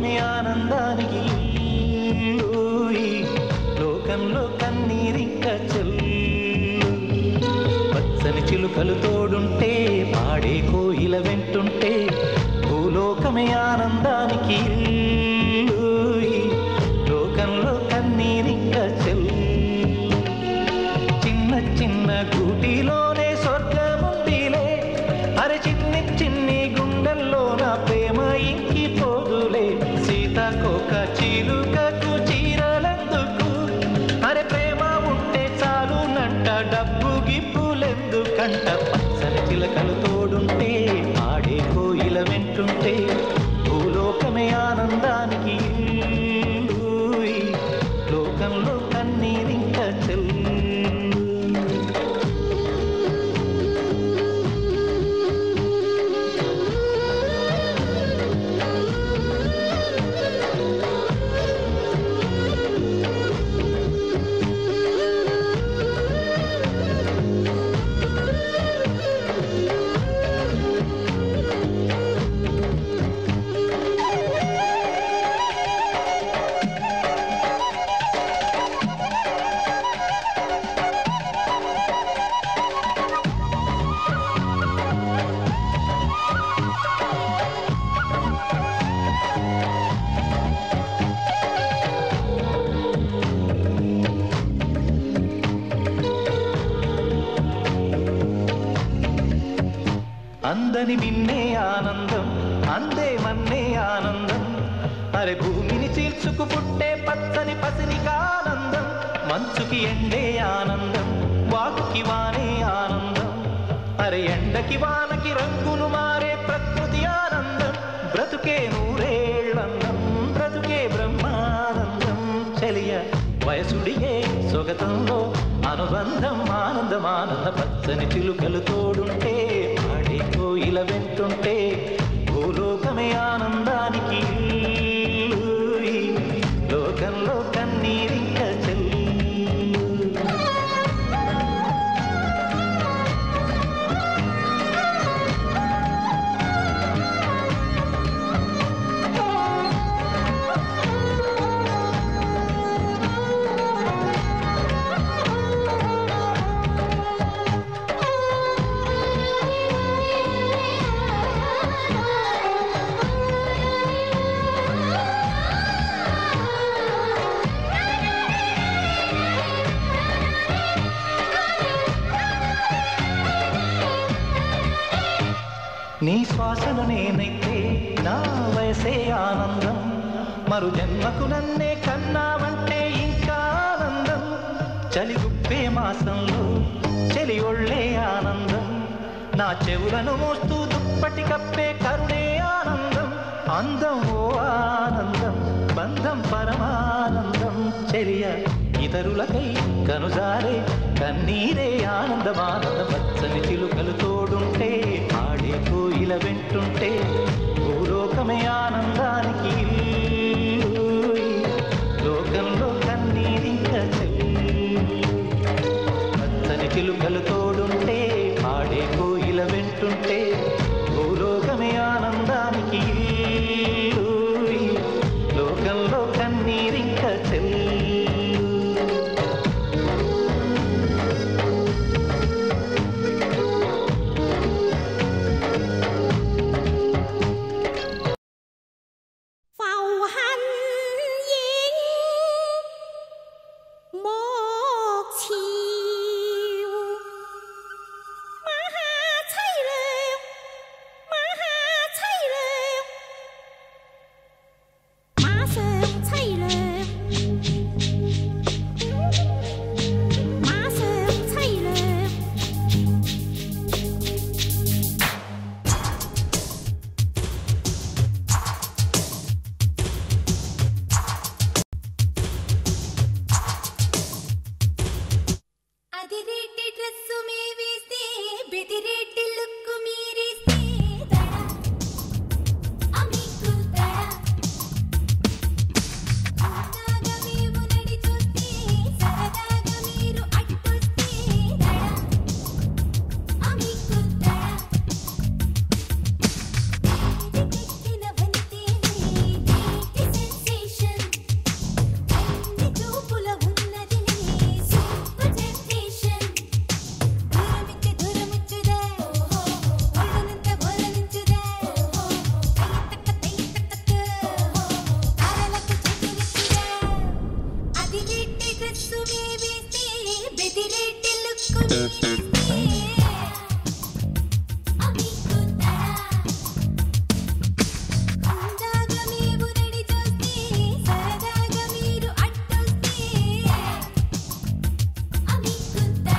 భూలోకమే ఆనందానికి ఇల్లు. ఈ లోకంలో కన్నీరింక చెల్లు పచ్చని చిలుకలు తోడుంటే పాడే కోయిల వెంటుంటే భూలోకమే ఆనందానికి ఇల్లు. ఈ లోకంలో కన్నీరింక చెల్లు చిన్న చిన్న గూటిలోనే స్వర్గముందిలే అరే చిన్ని చిన్ని గుండెల్లో నా ప్రేమ ఇంకిపోదులే సీతాకోక చిలుకకు చీరలెందుకు అరే ప్రేమ ఉంటే చాలు నంట డబ్బు గిప్పులెందుకంట పచ్చని చిలకలు తోడుంటే ఆడే కోయిల వెంటుంటే భూలోకమే ఆనందానికి ఇల్లు. ఈ లోకంలో కన్నీరింక చెల్లు అందని మిన్నే ఆనందం అందే మన్నే ఆనందం అరే భూమిని చీల్చుకు పుట్టే పచ్చని పసినికి ఆనందం మంచుకి ఎండే ఆనందం వాకుకి వానే ఆనందం అరే ఎండకి వానకి రంగులు మారే ప్రకృతి ఆనందం బ్రతుకే నూరేళ్ళందం బ్రతుకే బ్రహ్మానందం చెలియ వయసుడిగే సొగతంలో అనుబంధం ఆనందం ఆనంద పచ్చని చిలుకలు తోడుంటే ఆడే కోయిల వెంటుంటే భూలోకమే ఆనందానికి ఇల్లు. ఈ లోకంలో కన్నీరింక చెల్లు నీ శ్వాసను నేనైతే నా వయసే ఆనందం మరు జన్మకు నన్నే కన్నావంటే ఇంకా ఆనందం చలి గుప్పే మాసంలో చలి ఒళ్ళే ఆనందం నా చెవులను మోస్తూ దుప్పటి కప్పే కరుణే ఆనందం అందం ఓ ఆనందం బంధం పరమానందం చెలియ ఇతరులకై కనుజారే కన్నీరే ఆనందమానంద పచ్చని చిలుకలు తోడుంటే ఆడే కోయిల వెంటుంటే భూలోకమే ఆనందానికి ఇల్లు. లోకంలో కన్నీరింక చెల్లు. పచ్చని చిలుకలు తోడుంటే ఆడే కోయిల వెంటుంటే భూలోకమే ఆనందానికి ఇల్లు. లోకంలో కన్నీరింక చెల్లు కుదిరేస్తే అమిక్కుతడా హుందాగా మేము రెడీ చూస్తే సరదాగా మీరు అట్టొస్తే అమిక్కుతడా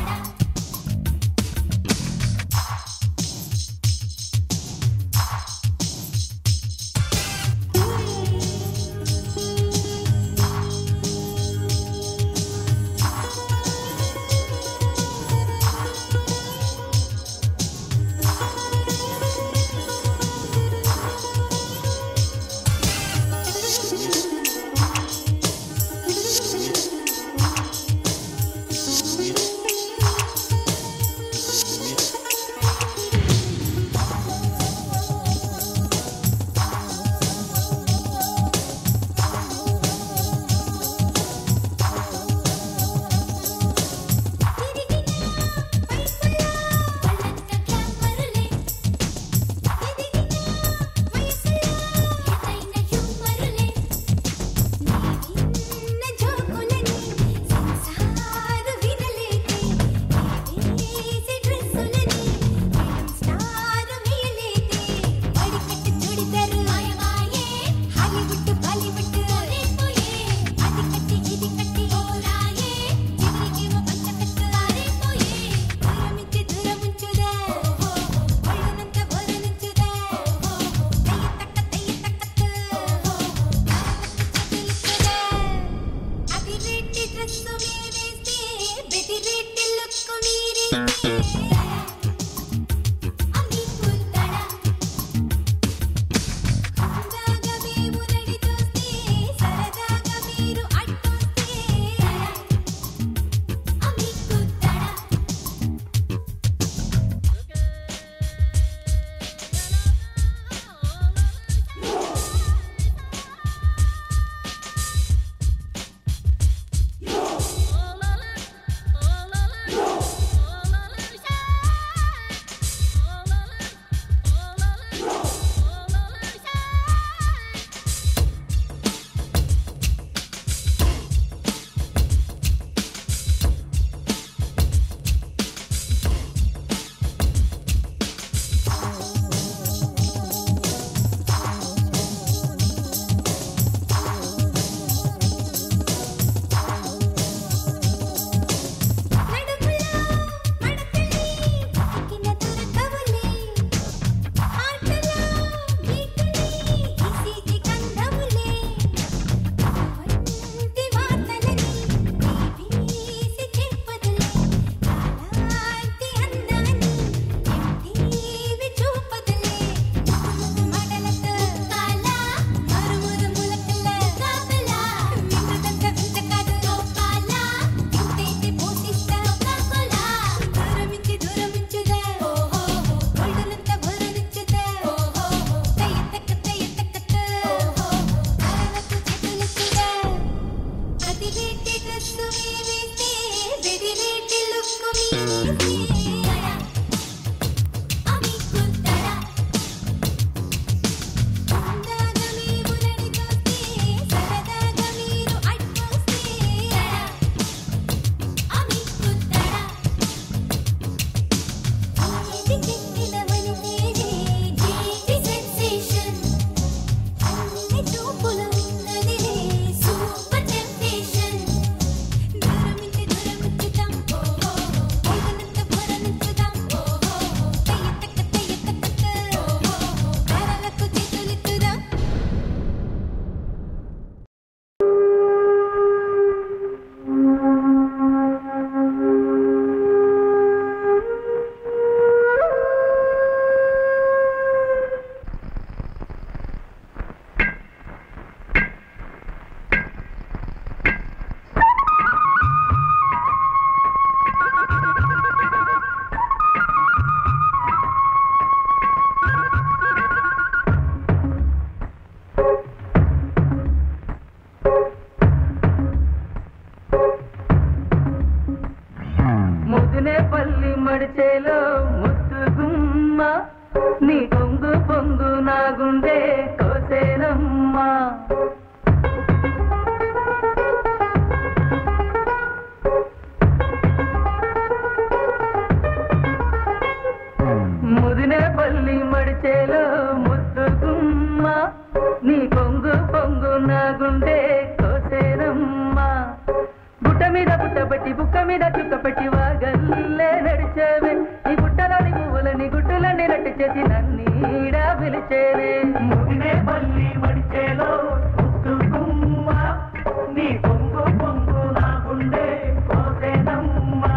మీద చుక్క పెట్టి వాగల్లే నడిచేవే నీ గుట్టలోని పువ్వులని గుట్టులని నట్టు చేసి నన్నీడా పిలిచేవే ముగినే పల్లి మడిచేలో ముద్దుకుమ్మ నీ పొంగు పొంగు నా గుండె కోసేనమ్మ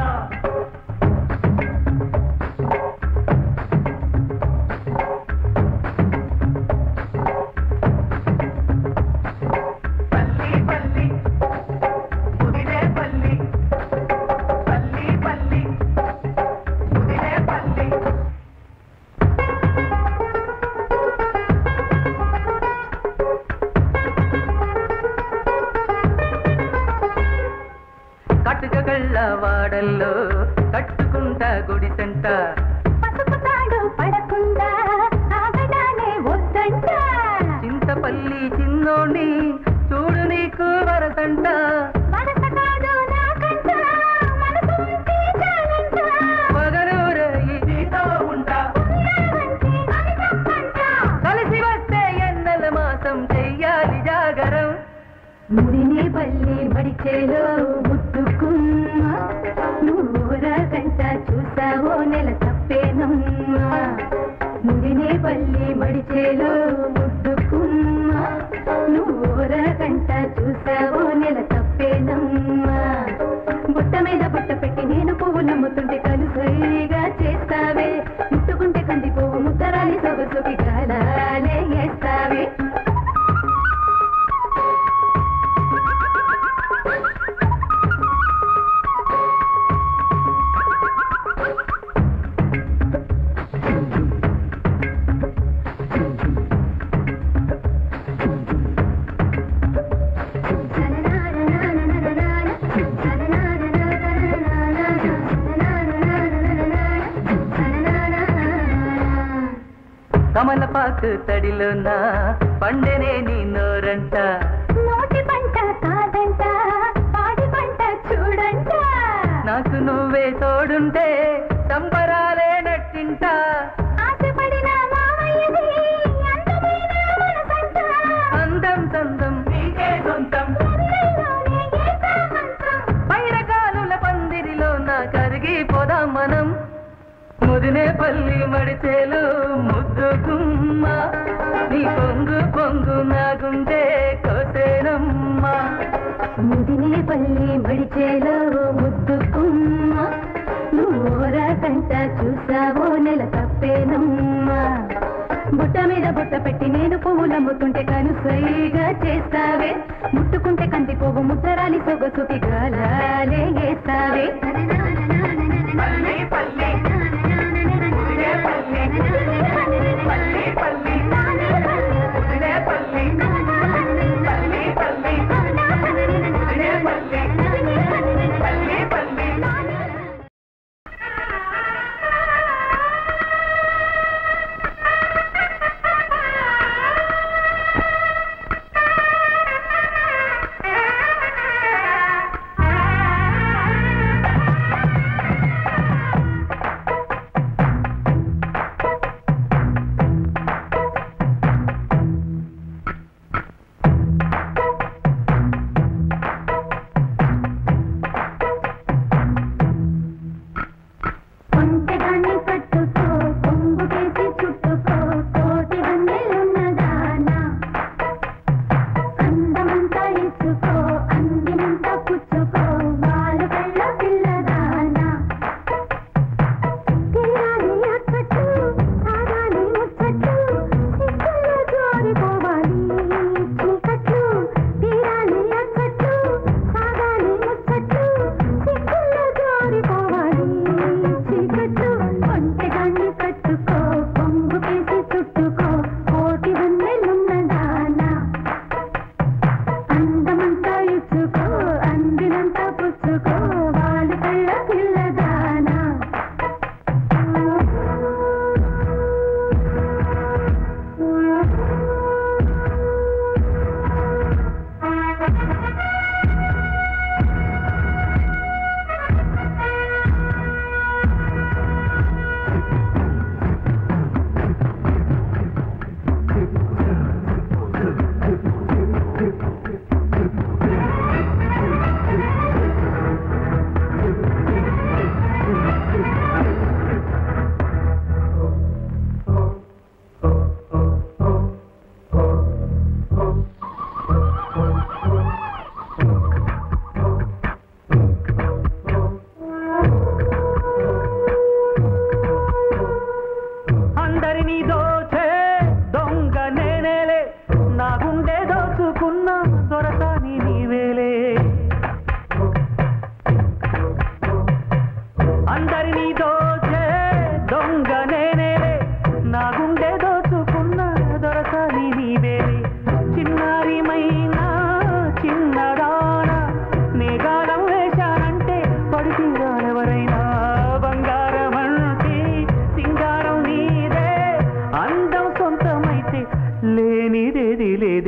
పల్లి పల్లి ముగినే పల్లి పల్లి పల్లి ముగినే పల్లి కట్టుక కళ్ళ వాడల్లో కట్టుకుంటా గుడిసెంట పసుపు తాడు పడకుండా ఆగడానే వద్దంట చింతపల్లి చిన్నోడి చూడు నీకు వరసంట మనస కాదు నాకంట మనసు ఉంటే చాలంట పగలూరయి నీతో ఉంటా ఉన్నావంటే అది తప్పంట కలిసి వస్తే ఎన్నెల మాసం చెయ్యాలి జాగరం ముడినే పల్లి మడిచేలో ముద్దుకున్న నువ్వురకంట చూసావో నెల తప్పేనమ్మా ముడినే పల్లి మడిచేలో ముద్దుకున్న నువ్వురకంట చూసావో నెల తప్పేనమ్మా బుట్ట మీద బుట్ట పెట్టి నేను పువ్వులు అమ్ముతుంటే కలుసైగా చేస్తావే ముట్టుకుంటే కంది పువ్వు ముద్దరాలి సొగసుకి గాలాలే వేస్తావే కమలపాకు తడిలోన పండెనే నీ నోరంట నోటి పంట కాదంట పాడి పంట చూడంట నాకు నువ్వే తోడుంటే సంబరాలే నట్టింట ఆశపడిన మామయ్యది అందమైన మనసంట అందం సందం నీకే సొంతం ఊరిలోనే ఏకామంతం పైరకాలుల పందిరిలో నా కరిగిపోదాం మనం ముదినే పల్లి మడిచేలు ముద్దుకుమ్మ నీ పొంగు పొంగు నా గుండె కోసేనమ్మా ముదినే పల్లి మడిచేలో ముద్దుకుమ్మ నువ్వోరకంట చూసావో నెల తప్పేనమ్మా బుట్ట మీద బుట్ట పెట్టి నేను పువ్వులు అమ్ముతుంటే కనుసైగా చేస్తావే ముట్టుకుంటే కంది పువ్వు ముద్దరాలి సొగసుకి గాలాలే వేస్తావే పల్లి పల్లి ముదినే పల్లి పల్లి పల్లి ముదినే పల్లి పల్లి పల్లి ముదినే పల్లి పల్లి పల్లి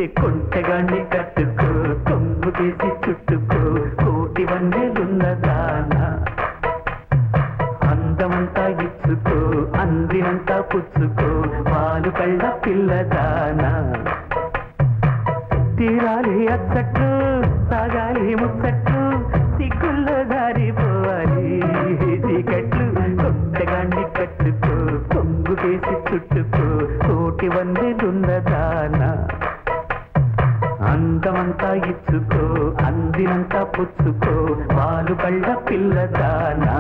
కొంటగాన్ని కట్టుకో కొంగు తీసి చుట్టుకో కోటి వందెలున్న దానా అందమంతా ఇచ్చుకో అందినంతా పుచ్చుకో వాలు కళ్ళ పిల్లదానా తీరాలి అచ్చట్లు సాగాలి ముచ్చట్లు సిగ్గుల్లో దారిపోవాలి చీకట్లు కొత్తగాండి కట్టుకో కొంగు వేసి చుట్టుకో కోటి వందెలున్నదానా అందమంతా ఇచ్చుకో అందినంతా పుచ్చుకో వాలు కళ్ళ పిల్లదానా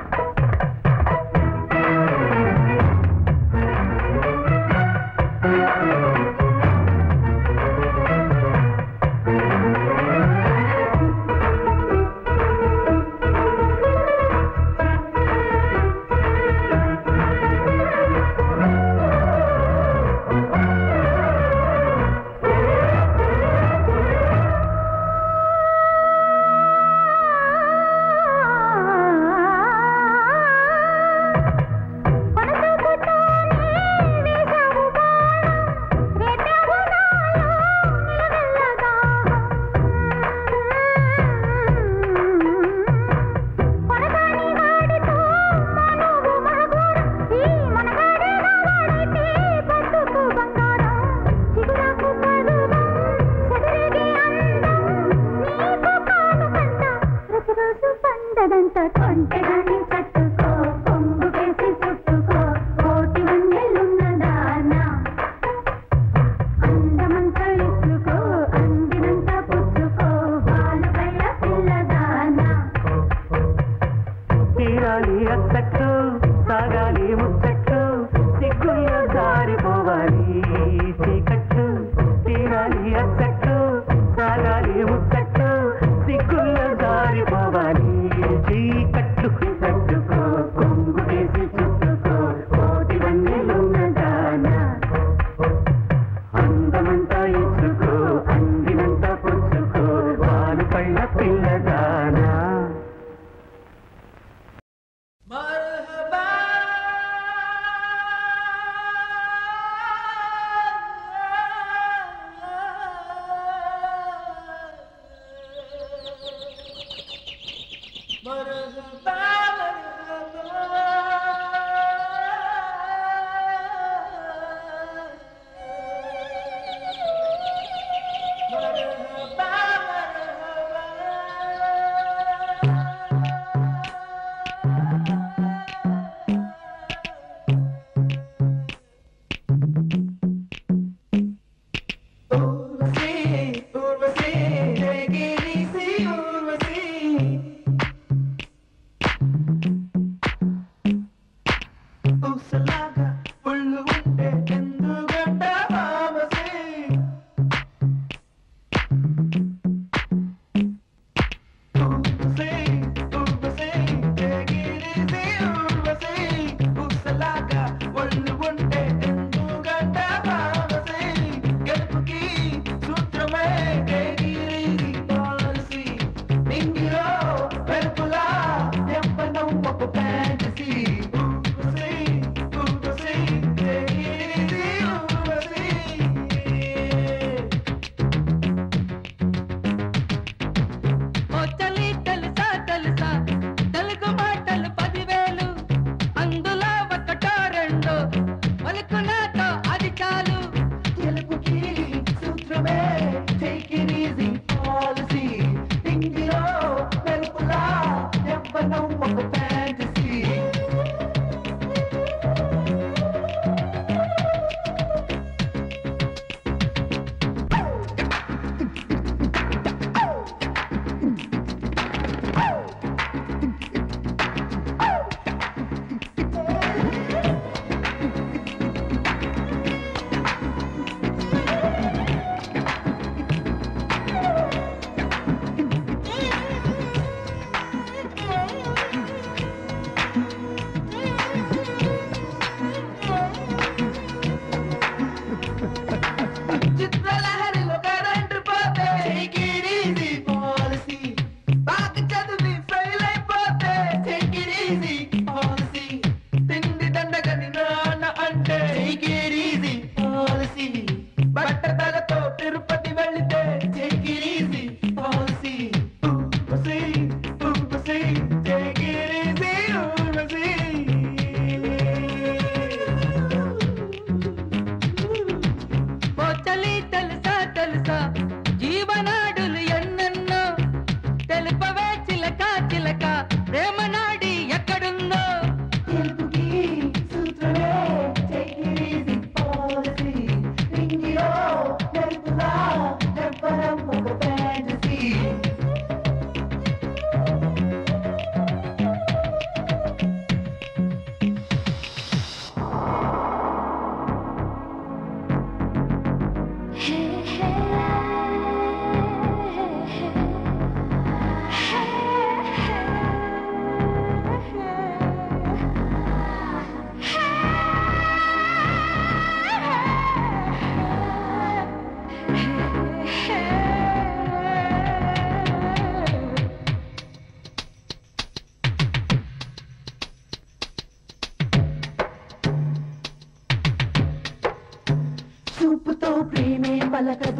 కొంటెగాని కట్టుకో కొంగు వేసి చుట్టుకో కోటి వందెలున్నదానా అందమంతా ఇచ్చుకో అందినంత పుచ్చుకో బాలు కళ్ళ పిల్లదానా తీరాలి అచ్చట్లు సాగాలి ముచ్చట్లు సిగ్గుల్లో జారిపోవాలి చీకట్లు తీరాలి అచ్చట్లు సాగాలి ముచ్చట్లు సిగ్గుల్లో జారిపోవాలి చీకట్లు తట్టుకో కొంగు వేసి చుట్టుకో కోటి వందెలున్నదానా అందమంతా ఇచ్చుకో అందినంత పుచ్చుకో వాలు కళ్ళ పిల్లదానా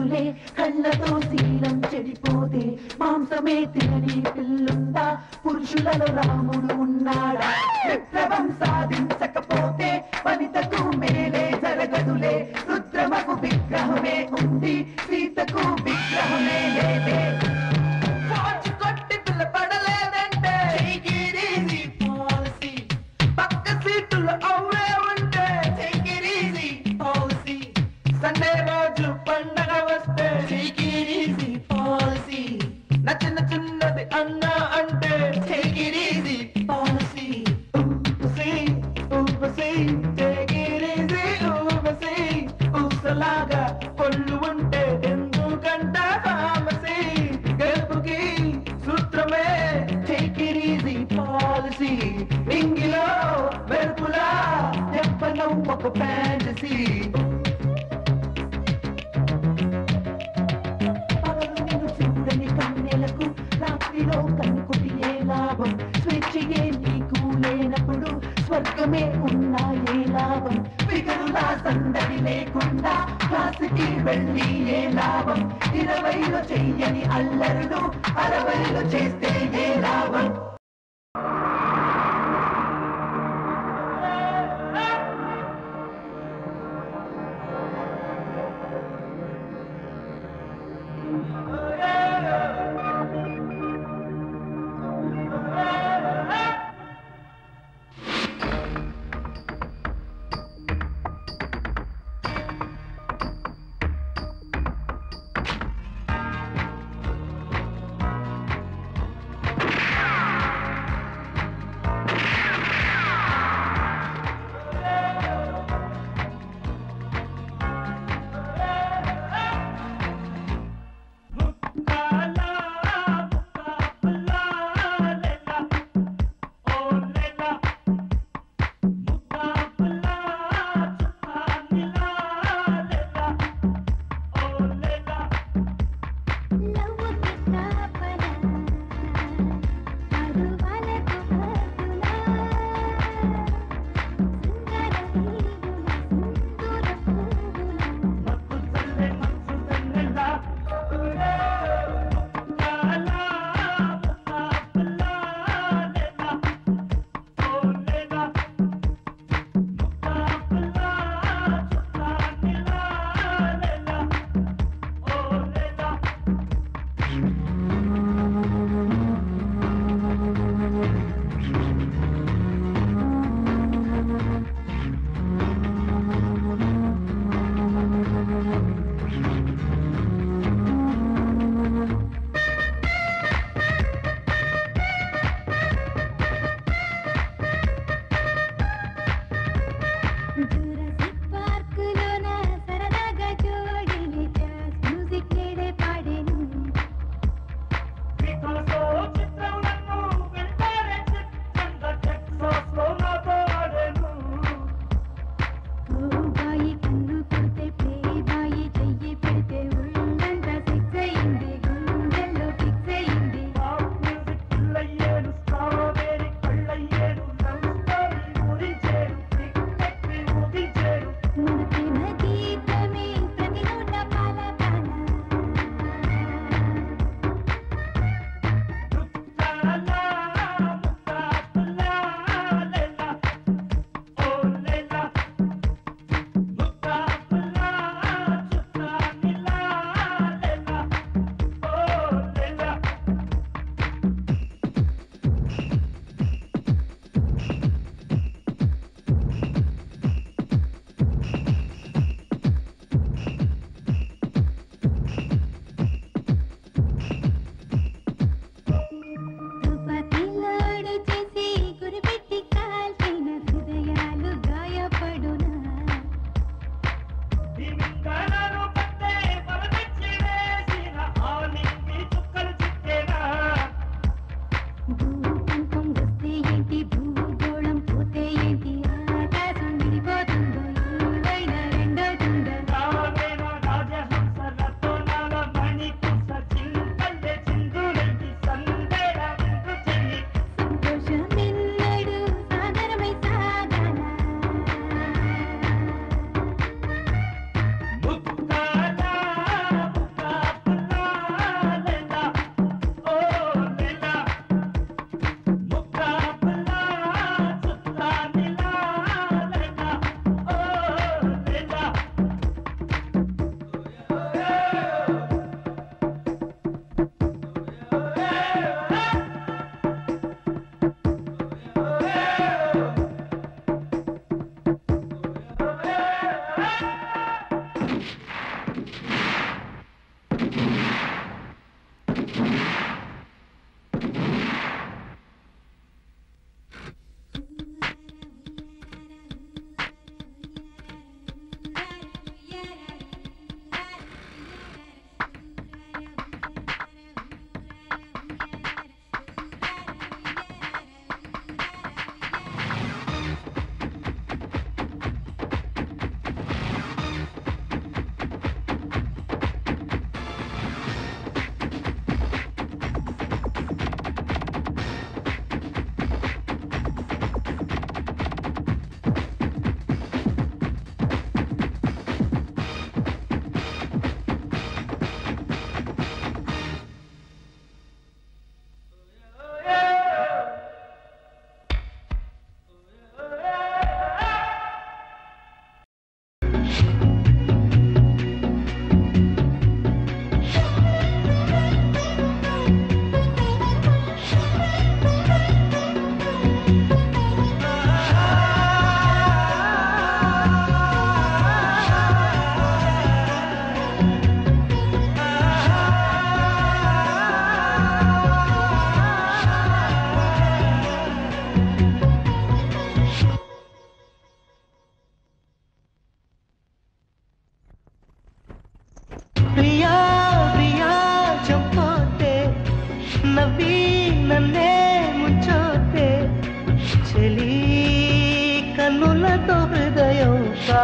జరగదులే కళ్ళతో శీలం చెడిపోతే మాంసమే తినని పిల్లుందా పురుషులలో రాముడు ఉన్నాడా విప్లవం సాధించకపోతే వనితకు మేలే జరగదులే రుద్రమకు విగ్రహమే ఉంది సీతకు విగ్రహమే లేదే ఫార్చు కొట్టి పిల్లపడలేదంటే Take it easy policy. పక్క సీటులో అవ్వే ఉంటే Take it easy policy. Sunday రోజు పండగ వస్తే Take it easy policy. నచ్చిన చిన్నది అన్నా అంటే Take it easy policy. ఊపసి, ఊపసి, take it easy, ఊపసి. ఊసలాగా పొల్లు ఉంటే ఎందుకంట ఫామసీ గెలుపుకి సూత్రమే టేక్ ఇట్ ఈజీ పాలసీ ఇంగిలో వెలుపులా చెప్పనం ఒక ఫ్యాంటసీ పగలు నిన్ను చూడని కన్నెలకు రాత్రిలో కన్నుకుటి ఏ లాభం స్వేచ్ఛయే నీకు లేనప్పుడు స్వర్గమే ఉన్నా ఏ లాభం ఫిగరులా సందడి లేకుండా క్లాసుకి వెళ్ళి ఏ లాభం ఇరవైలో చెయ్యని అల్లరులు అరవైలో చేస్తే ఏ లాభం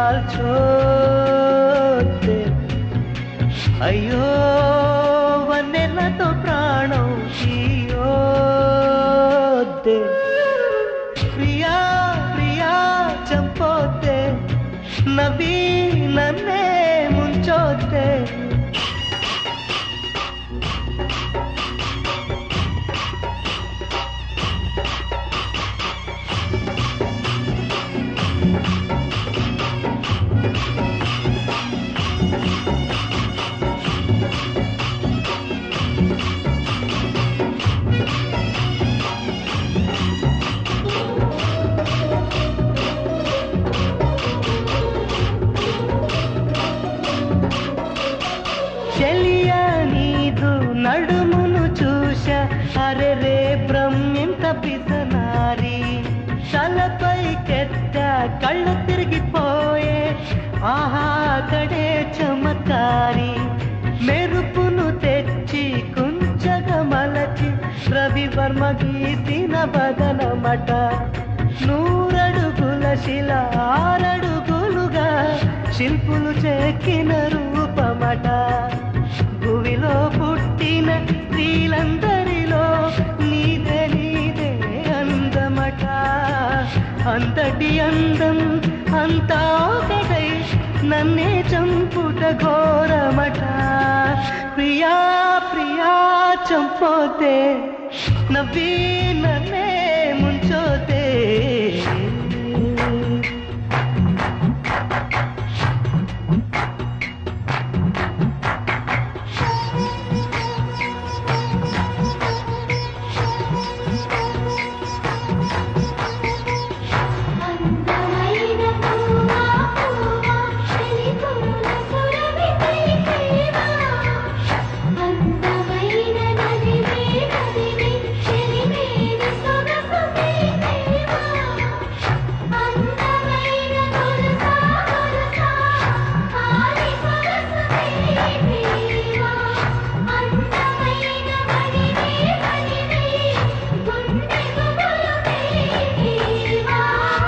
కాల్చోతే అయ్యో వన్నెలతో ప్రాణం తీయోతే ప్రియా ప్రియా చంపోతే నవ్వి నన్నే ముంచోతే చెలియ నీదు నడుమును చూశ అరే రే బ్రహ్మింత పిసనారి తలపై కెత్త కళ్ళు తిరిగిపోయే ఆహా కడే చమత్కారి మెరుపును తెచ్చి కుంచగ మలచి రవివర్మ గీసిన బదనమట నూరడుగుల శిల ఆరడుగులుగా శిల్పులు చెక్కిన రూపమట భువిలో పుట్టిన స్త్రీలందరిలో నీదే నీదే అందమట అంతటి అందం అంతా ఒకటై నన్నే చంపుట ఘోరమట ప్రియా ప్రియా చంపోతే నవ్వి నన్నే ముంచోతే అందమైన పువ్వా పువ్వా చెలికురుల సురభి పలికేవా అందమైన నదివే నదివే చెలిమేని సొగసు తీసేవా అందమైన గొలుసా గొలుసా కాలి సొగసు తీసేవా అందమైన మణివే మణివే గుండె గుబులు తీసేవా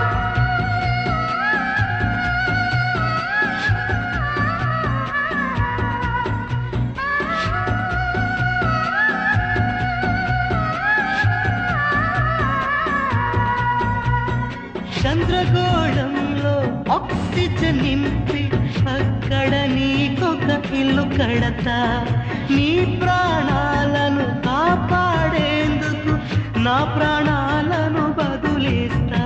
చంద్రగోళంలో ఆక్సిజన్ నింపి అక్కడ నీకొక ఇల్లు కడతా నీ ప్రాణాలను కాపాడేందుకు నా ప్రాణాలను బదులిస్తా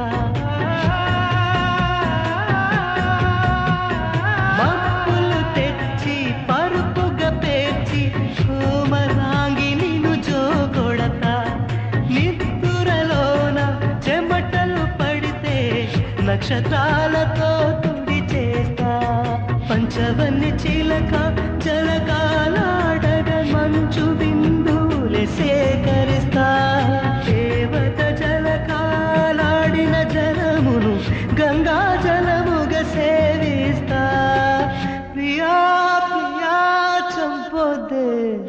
మప్పులు తెచ్చి పరుపుగా పేర్చి కోమరాంగి నిన్ను జోకొడతా నిద్దురలోన చెమటలు పడితే నక్షత్రాలతో తుడి చేస్తా పంచవన్ని చిలక జలకాలాడగ మంచు బిందువులే సేకరిస్తా దేవత జలకాలాడిన జలమును గంగా జలముగా సేవిస్తా ప్రియా ప్రియా చంపోదే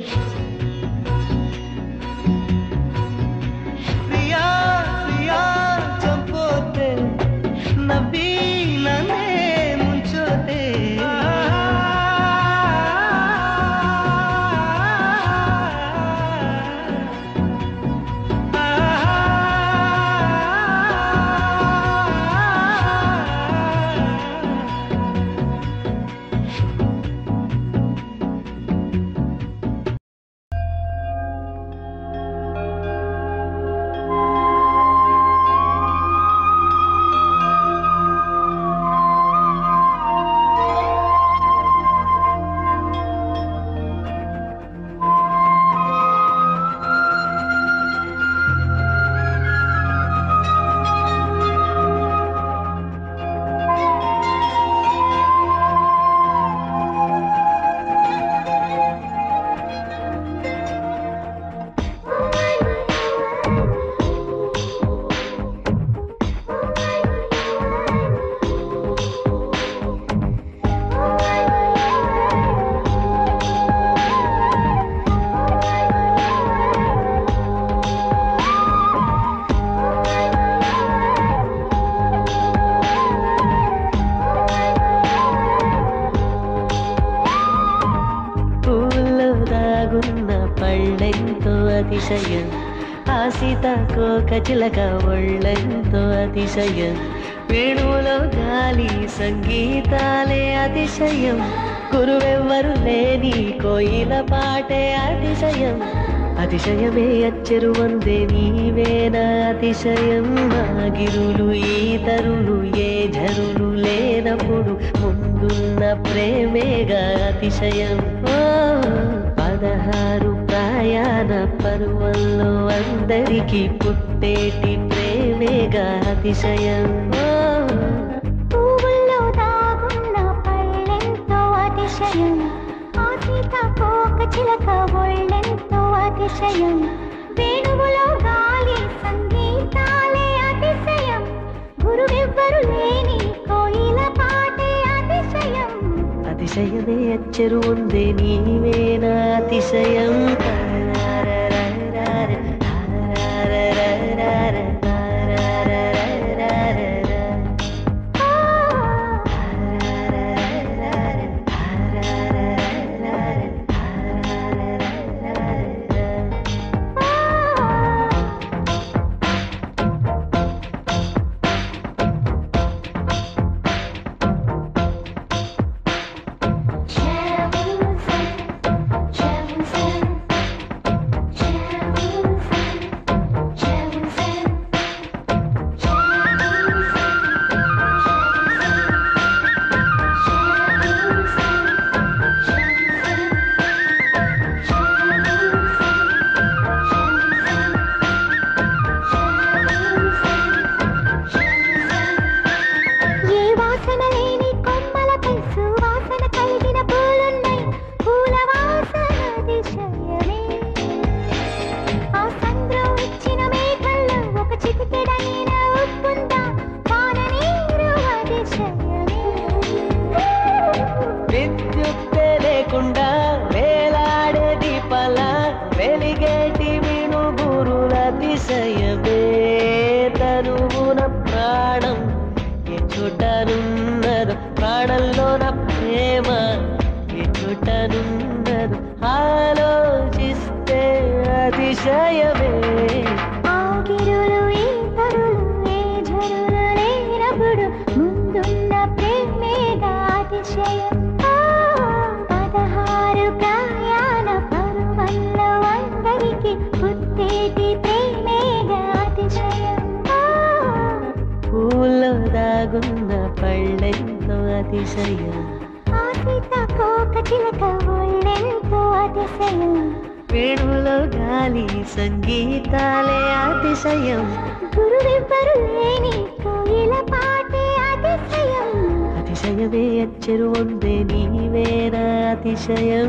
ప్రియా ప్రియా చంపోతే నవ్వి నన్నే ముంచోతే పళ్ళెంతో అతిశయం ఆ సీతాకోక చిలక ఒళ్ళెంతో అతిశయం వేణువులో గాలి సంగీతాలే అతిశయం గురువెవ్వరు లేని కోయిల పాటే అతిశయం అతిశయమే అచ్చరు వందే నీవేన అతిశయం ఆగిరులు ఈతరులు ఏ జరులు లేనప్పుడు ముందున్న ప్రేమేగా అతిశయం ఓ పదహారు ప్రయాణ పర్వంలో అందరికీ పుట్టేటి ప్రేమేగా అతిశయం ఓ పువ్వుల్లో దాగున్న పళ్ళెంతో అతిశయం ఆ సీతాకోక చిలక ఒళ్ళెంతో అతిశయం వేణువులో గాలి సంగీతాలే అతిశయం గురువెవ్వరు లేని కోయిల పాటే అతిశయం అతిశయమే అచ్చరు ఉందే నీవేనా అతిశయం ఏ వాసన లేని కొమ్మలపై సువాసన కలిగిన పూలున్నాయి పూల వాసన అతిశయమే ఆ సంద్రం ఇచ్చిన మేఘల్లో ఒక చిటికెడైన ఉప్పుందా వాన నీరు అతిశయమే విద్యుత్తే లేకుండా వేలాడే దీపాల వెలిగేటి వినుగురుల అతిశయమే తనువున ప్రాణం ఏ చోటనున్నదో ప్రాణంలోన ప్రేమ ఏ చోటనున్నదో ఆలోచిస్తే అతిశయమే ఆగిరులు ఈ తరులు ఏ జరులు లేనప్పుడు ముందున్న ప్రేమేగా అతిశయం ఆ, పదహారు ప్రయాణ పర్వంలో అందరికీ పుట్టేటి ప్రేమేగా అతిశయం ఆ, పూల్లో దాగున్న పళ్ళెంతో అతిశయం ఆ సీతాకోక చిలక ఒళ్ళెంతో అతిశయం వేణువులో గాలి సంగీతాలే అతిశయం గురువెవ్వరు లేని కోయిల పాటే అతిశయం అతిశయమే అచ్చరు ఉందే నీవేనా అతిశయం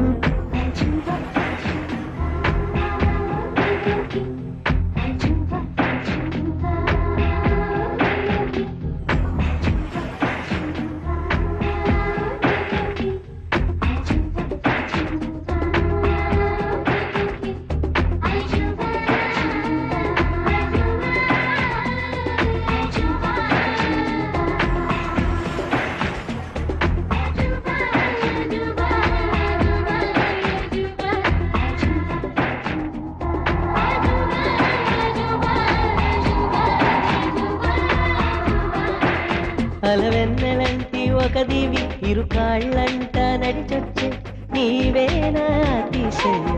అలవెన్నెలంటి ఒక దివి ఇరు కాళ్ళంట నడిచొచ్చే నీవేనా అతిశయం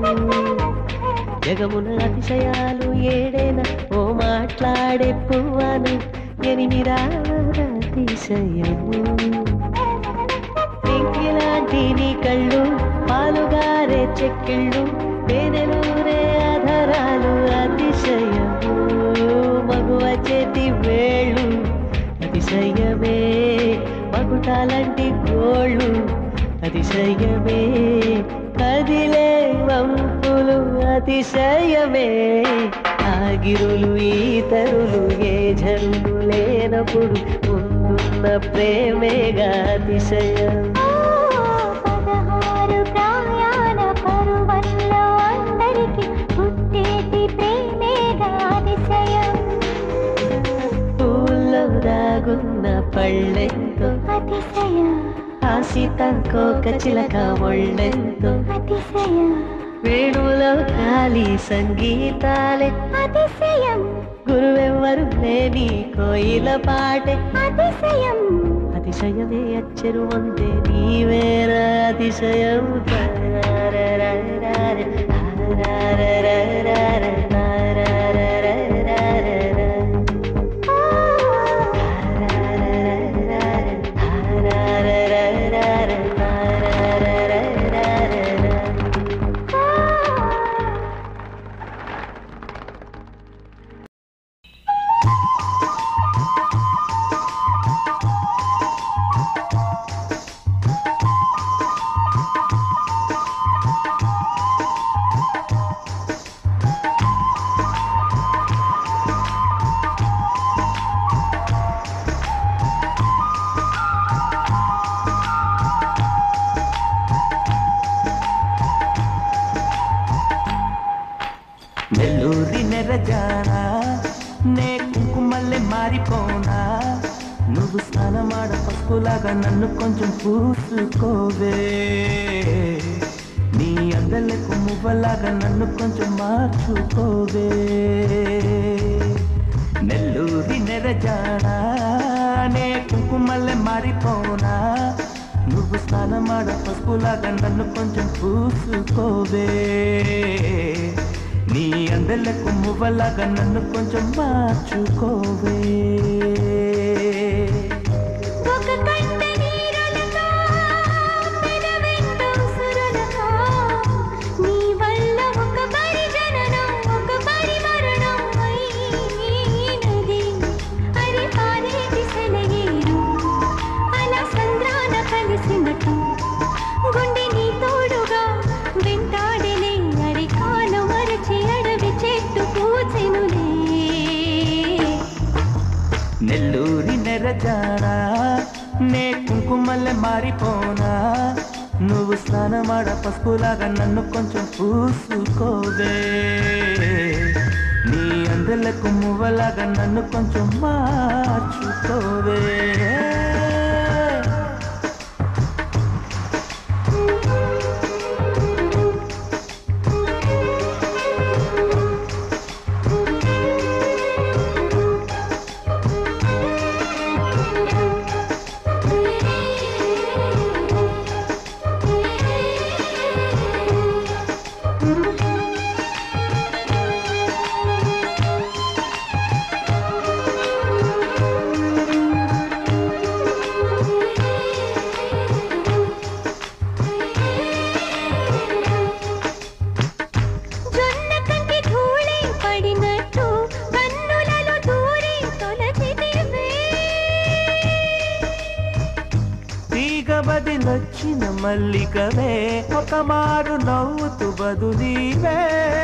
జగమున అతిశయాలు ఏడేనా ఓ మాట్లాడే పువ్వాను ఎనిమిదాతిశయము ఇంకిలాంటి నీ కళ్ళు పాలుగారే చెక్కిళ్ళు వేనెలూరే ఆధారాలు అతిశయము మగువ చేతి వేళ్ళు అతిశయమే మగుటాలంటి గోళ్ళు అతిశయమే కదిలే వంపులు అతిశయమే ఆగిరులు ఈతరులు ఏ జరులు లేనప్పుడు ముందున్న ప్రేమేగా అతిశయం పదహారు ప్రయాణ పరువల్లో అందరికీ పుట్టేటి ప్రేమేగా అతిశయం పూల్లో దాగున్న పళ్ళెంతో అతిశయం ఆ సీతాకోక చిలక ఒళ్ళెంతో అతిశయం వేణులో గాలి సంగీతాలే అతిశయం గురువెవ్వరు లేని కోయిల పాటే అతిశయం అతిశయమే అచ్చరు అంతే నీవేర అతిశయం తారారారారా, తారారారారా, తారారారారా. నెల్లూరి నెరజానా నే కుంకుమల్లె మారిపోనా నువ్వు స్నానమాడ పసుపులాగా నన్ను కొంచెం పూసుకోవే నీ అందలకు మువ్వలాగా నన్ను కొంచెం మార్చుకోవే నెల్లూరి నెరజానా నే కుంకుమల్లె మారిపోనా నువ్వు స్నానమాడ పసుపులాగా నన్ను కొంచెం పూసుకోవే నీ అందలకు మువ్వలాగా నన్ను కొంచెం మార్చుకోవే ఒక కంట నీరులతో పెదవెంతో సురులతో నీ వల్ల ఒక పరి జననం ఒక పరి మరణం అయినది అరి పారేటి సెలయేరు అలా సంద్రాన కలిసినట్టు గుండె నీ తోడుగా వెంటాడిలే అరి కాలు మరచి అడవి చెట్టు పూచెనులే నెల్లూరి నెరజానా నే కుంకుమల్లె మారిపోనా నువ్వు స్నానమాడ పసుపులాగా నన్ను కొంచెం పూసుకోవే నీ అందలకు మువ్వలాగా నన్ను కొంచెం మార్చుకోవే జొన్న కంటి ధూళి పడినట్టు కన్నులలో దూరి తొలచితివే తీగ బదిలొచ్చిన మల్లికవే ఒక మారు నవ్వుతూ బదులీవే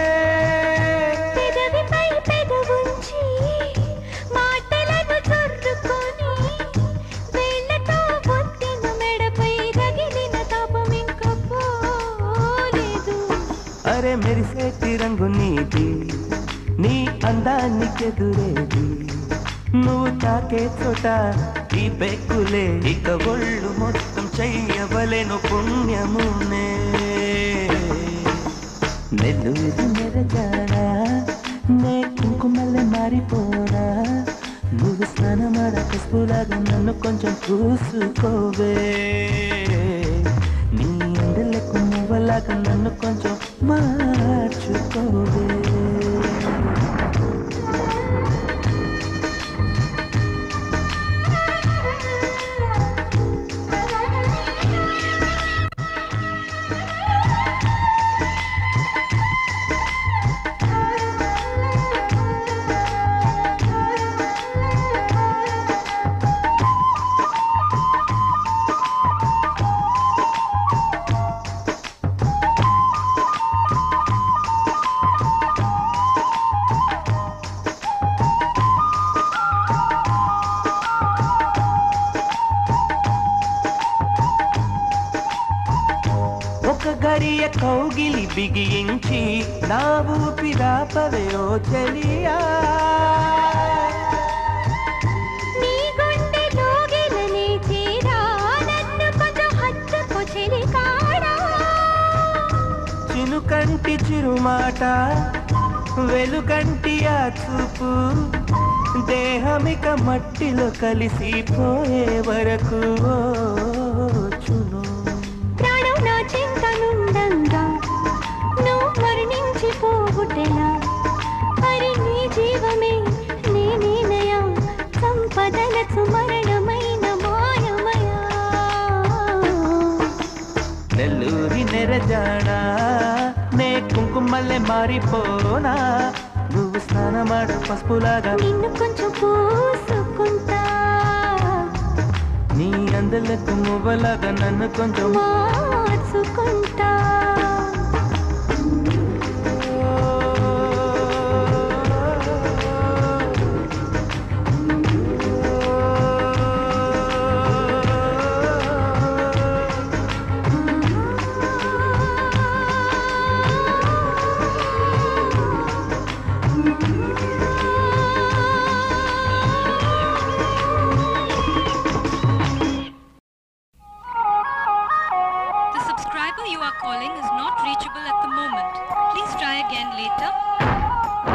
పెదవిపై పెదవుంచి మాటలను చొర్రుకొని వేళ్ళతో ఒత్తిన మెడపై రగిలిన తాపం ఇంక పోలేదు అరే మెరిసేటి రంగు నీది నీ అందానికెదురేది నువ్వు తాకే చోట ఈ బెక్కులే ఇక ఒళ్ళు మొత్తం చెయ్యవలెను పుణ్యమునే నెల్లూరు నెరజానా నే కుంకుమల్లె మారిపోనా నువ్వు స్నానమాడ పసుపులాగా నన్ను కొంచెం చూసుకోవే నీ అందలకు నువ్వలాగా నన్ను కొంచెం మార్చుకోవే ఒక గడియ కౌగిలి బిగించి నా ఊపిరాపవే ఓ చెలియా నీ గుండె లోగిలనే చేరా నన్ను కొంచెం హత్తుకు చెలికాడా చినుకంటి చిరుకంటి చిరుమాట వెలుకంటి ఆ చూపు దేహమిక మట్టిలో కలిసిపోయే వరకు ఓ చును ప్రాణం నా చింతనుండంగా నువ్వు మరణించి పోగుటెలా మరి నీ జీవమే నేనేనయా సంపదలకు మరణమైన మాయమయా నెల్లూరి నెరజాడా నే కుంకుమల్లె మారిపోనా నువ్వు స్నానమాడు పసుపులాగా నిన్ను కొంచెం పూసుకుంటా నీ అందలకు మువ్వలాగా నన్ను కొంచెం మార్చుకుంటా The subscriber you are calling is not reachable at the moment. Please try again later.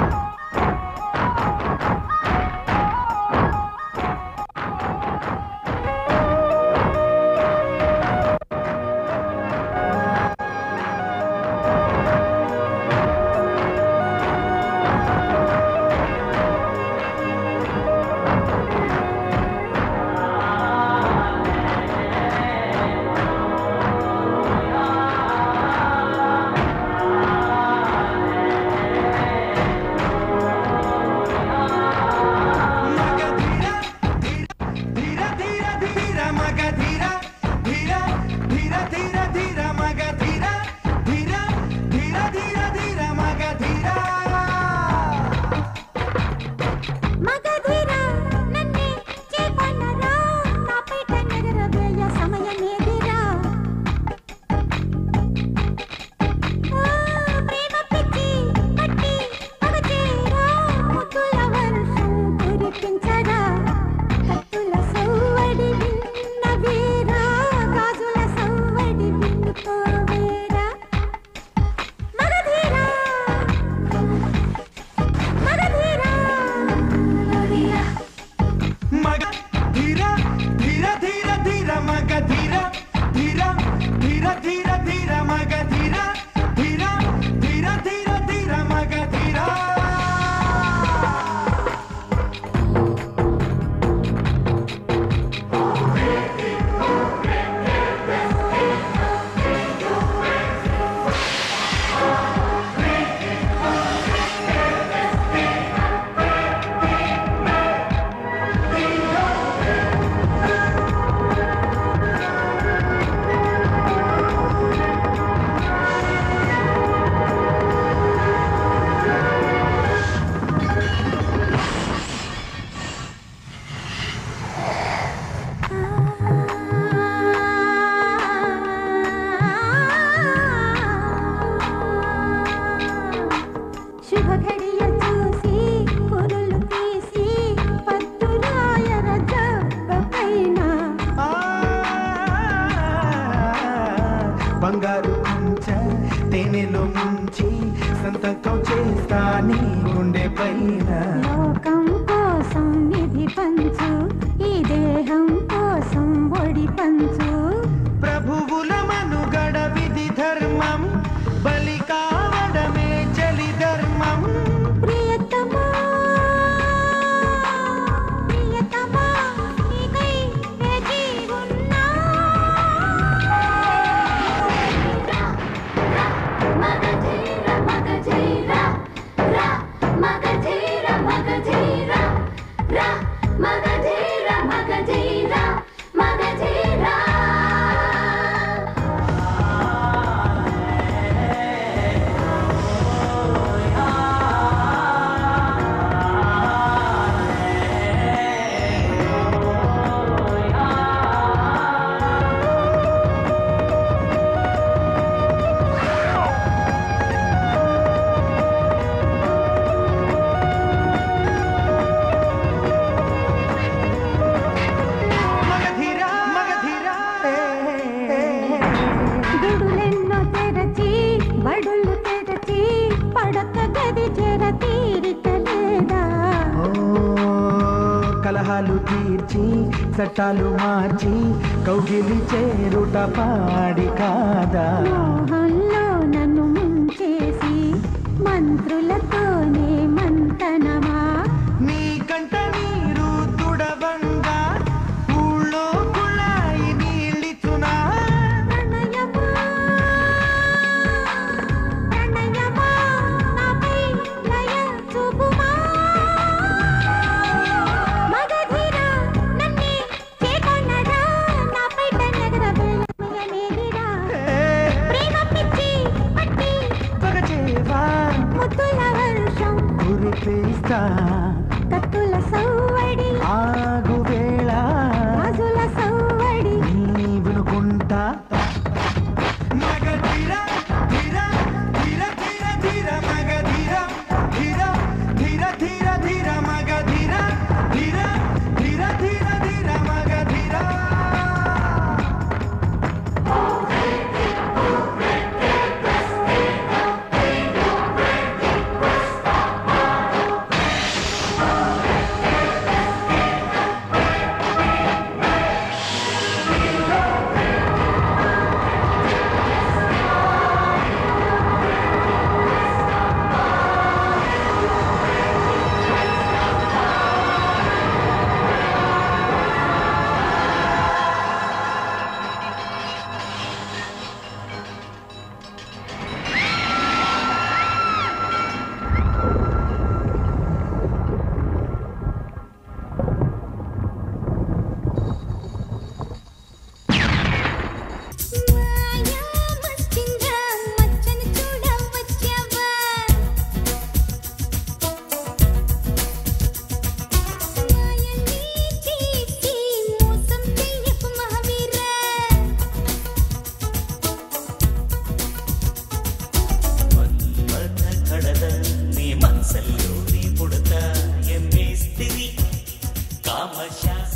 మగధీరా నన్నే చేకొన్నరా నాపై కన్నెరవేయ సమయమేదిరా ఓ ప్రేమ పిచ్చి పట్టి పగచేరా ముద్దుల వర్షం కురిపించరా కత్తుల సవ్వడి విన్నవేరా గాజుల సవ్వడి విన్నుకోవేరా మగధీరా మగధీరా మగ ధీర ధీర ధీర ధీర మగ ధీర ధీర ధీర ధీర ధీర మగ ధీర ధీర ధీర ధీర ధీర మగ ధీర శుభ ఘడియ చూసి కురులు తీసి పట్టురాయర జబ్బ పైన బంగారు కుంచ తేనెలో ముంచి సంతకం చేస్తా నీ గుండె పైన లోకం కోసం నిధి పంచు ఈ దేహం కోసం ఒడి పంచు ప్రభువుల మనుగడ విధి ధర్మం బలి కావడమే చలి ధర్మం ప్రియతమా ప్రియతమా నీకై వేచి ఉన్నా మగధీర మగధీర రా మగధీర మగ దాహాలు తీర్చి చట్టాలు మార్చి కౌగిలి చేరుట పాడి కాదా మోహంలో నన్ను ముంచేసి మంత్రులతోనే మంతనమా నీ కంట నీరు తుడవంగా ఊళ్ళో కుళాయి నీళ్ళితున్నా ప్రణయమా ప్రణయమా నాపై లయ చూపుమా మగధీర నన్నే చేకొన్నరా నాపై తనగర వెలమయమేగిరా ప్రేమ పిచ్చి పట్టి పగచేవా ముద్దుల వర్షం కురిపిస్తా కత్తుల సౌవడి ఆగు వేళ రాజుల సౌవడి నీ వినుకుంటా మగధీర ధీర ధీర ధీర ధీర మగధీర ధీర ధీర ధీర ధీర మగధీర ధీర ధీర ధీర ధీర మగధీర మాయా మస్తింగా మచ్చను చూడవచ్చావా మాయని చేసి మోసం చెయ్యకు మహావీరా మన్మథ కడద నీ మనసల్లో నీ పుడత ఎమ్మేస్తిరి కామశా